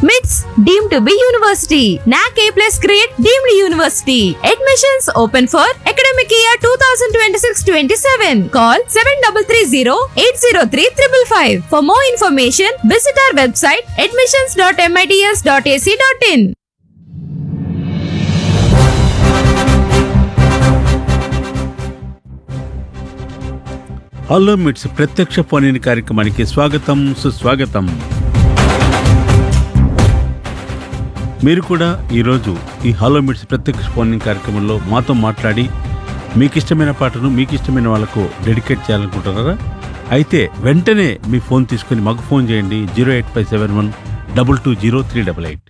MITS deemed to be university. NAC A plus grade deemed university. Admissions open for academic year 2026-27. Call 7330-803-555. For more information, visit our website admissions.mits.ac.in. Hello MITS ప్రత్యక్ష phone కార్యక్రమానికి స్వాగతం సుస్వాగతం మీరు కూడా ఈరోజు ఈ hello MITS ప్రత్యక్ష phone కార్యక్రమంలో మాతో మాట్లాడి మీకు ఇష్టమైన పాటను మీకు ఇష్టమైన వాళ్ళకు డెడికేట్ చేయాలనుకుంటున్నారా అయితే వెంటనే మీ ఫోన్ తీసుకొని మాకు ఫోన్ చేయండి zero eight five seven one double two zero three double eight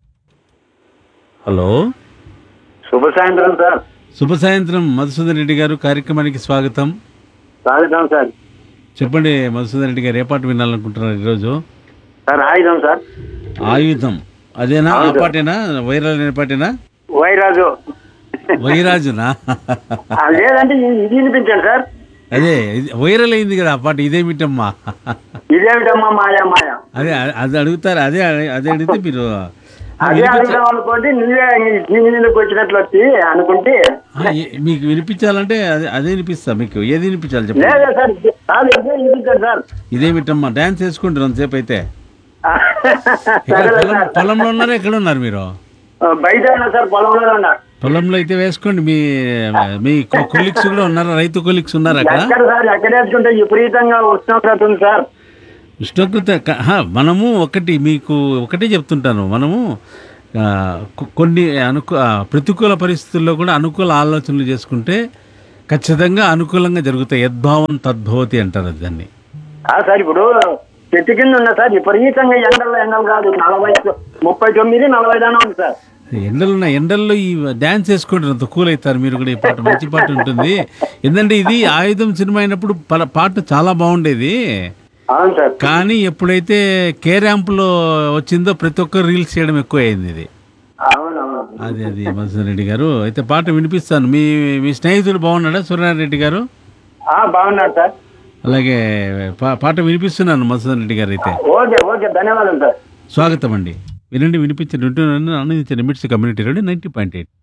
hello శుభ సాయంత్రం సార్ శుభ సాయంత్రం మధుసూదన్ రెడ్డి గారు కార్యక్రమానికి స్వాగతం స్వాగతం సార్ చెప్పండి మధుసూదన్ రెడ్డి గారు ఏ పాట వినాలనుకుంటున్నారు ఈరోజు సార్ ఆయుధం సార్ ఆయుధం అదేనా ఆ ఆయుధం. పాటేనా వైరల్ అనే పాటేనా వైరాజు వైరాజునా ఆ, లేదంటే ఇది ఇది వినిపించండి సార్ అదే ఇది వైరల్ అయింది కదా ఆ పాట ఇదేమిటమ్మా ఇదేమిటమ్మా మాయా మాయా అదే అది అడుగుతారు అదే అదే అడిగితే మీరు ఆ, అదే వినిపించ- అడుగుదాం అనుకోండి నువ్వే టీవీ నీళ్ళకి వచ్చినట్లు వచ్చి అనుకుంటే ఆ, ఏ- మీకు వినిపించాలంటే అదే అదే వినిపిస్తా మీకు ఏది వినిపించాలి చెప్పండి లేదా సార్ ఇది- కాదు ఇదే వినిపించండి సార్ ఇదేమిటమ్మా డాన్స్ వేసుకుంటారు అంతసేపు అయితే ఆ, ఇక్కడ సరే పొలం సార్ పొలంలో ఉన్నారా ఎక్కడ ఉన్నారు మీరు ఆ, బయట ఉన్నా సార్ పొలంలో ఉన్నా పొలంలో అయితే వేసుకోండి మీ మీ కొలిక్స్ కూడా ఉన్నారా రైతు కొలిక్స్ ఉన్నారు అక్కడ ఎక్కడ సార్ ఎక్కడ వేసుకుంటే విపరీతంగా ఉష్ణోగ్రత ఉంది సార్ ఉష్ణోగ్రత క- హా, మనము ఒకటి మీకు ఒకటే చెప్తుంటాను మనము ఆ, కొ- కొన్ని అనుకూ ఆ, ప్రతికూల పరిస్థితుల్లో కూడా అనుకూల ఆలోచనలు చేసుకుంటే ఖచ్చితంగా అనుకూలంగా జరుగుతాయి యద్భావం తద్భవతి అంటారు అది దాన్ని ఆ సార్ ఇప్పుడు చెట్టు కింద ఉన్నా సార్ విపరీతంగా ఎండలు ఎండలు కాదు నలభై ముప్పై తొమ్మిది నలభై దాకా ఉంది సార్ ఎండలు ఉన్నాయి ఎండల్లో ఈ డ్యాన్స్ వేసుకుంటారు అంత కూల్ అవుతారు మీరు కూడా ఈ పాట మంచి పాట ఉంటుంది ఎందుకంటే ఇది ఆయుధం సినిమా అయినప్పుడు పల- పాట చాలా బాగుండేది అవును సార్ కానీ ఎప్పుడైతే కే ర్యాంప్లో వచ్చిందో ప్రతి ఒక్కరు రీల్స్ చేయడం ఎక్కువ అయింది ఇది అవునవును అది అది మధుసూదన్ రెడ్డి గారు అయితే పాట వినిపిస్తాను మీ మీ స్నేహితుడు బాగున్నాడా సూర్యనారాయణ రెడ్డి గారు ఆ, బాగున్నారు సార్ అలాగే పా- పాట వినిపిస్తున్నాను మధుసూదన్ రెడ్డి గారు అయితే ఓకే ఓకే ధన్యవాదాలు సార్ స్వాగతం అండి వినండి వినిపించండి వింటున్నాను ఆనందించండి MITS community radio ninety point eight